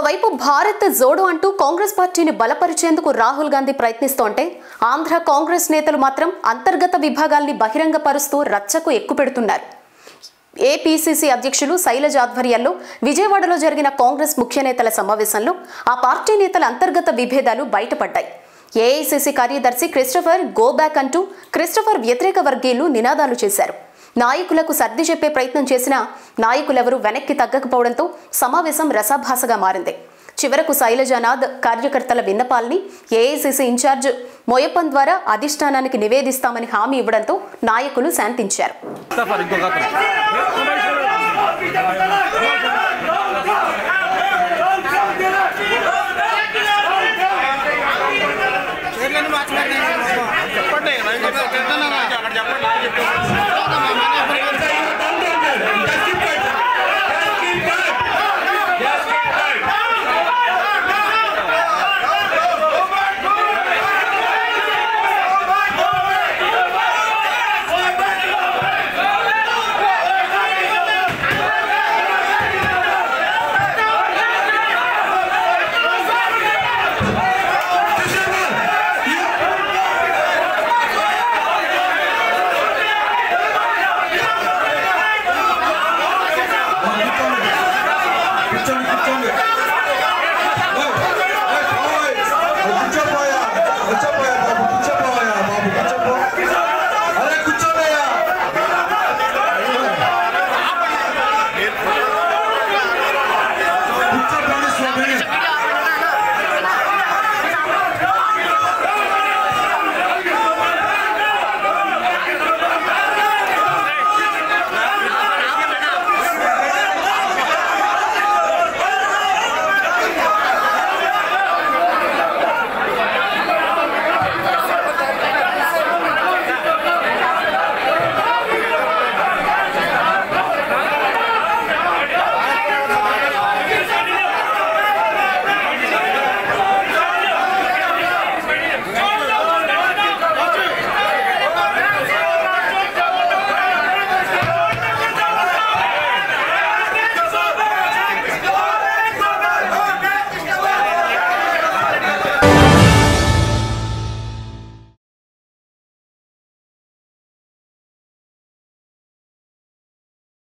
ఒకవైపు భారత్ జోడో అంటూ కాంగ్రెస్ పార్టీని బలపరిచేందుకు రాహుల్ గాంధీ ప్రయత్నిస్తోంటే ఆంధ్ర కాంగ్రెస్ నేతలు మాత్రం అంతర్గత విభాగాల్ని బహిరంగపరుస్తూ రచ్చకు ఎక్కుపెడుతున్నారు ఏపీసీసీ అధ్యక్షులు శైలజ ఆధ్వర్యంలో విజయవాడలో జరిగిన కాంగ్రెస్ ముఖ్య నేతల సమావేశంలో ఆ పార్టీ నేతల అంతర్గత విభేదాలు బయటపడ్డాయి ఏఐసీసీ కార్యదర్శి క్రిస్టఫర్ గో బ్యాక్ అంటూ క్రిస్టఫర్ వ్యతిరేక వర్గీయులు నినాదాలు చేశారు నాయకులకు సర్ది చెప్పే ప్రయత్నం చేసినా నాయకులెవరూ వెనక్కి తగ్గకపోవడంతో సమావేశం రసాభాసగా మారింది చివరకు శైలజానాథ్ కార్యకర్తల విన్నపాల్ని ఏఐసీసీ ఇన్ఛార్జ్ మొయప్పన్ ద్వారా అధిష్టానానికి నివేదిస్తామని హామీ ఇవ్వడంతో నాయకులు శాంతించారు సఫర్ ఇంకొక అతను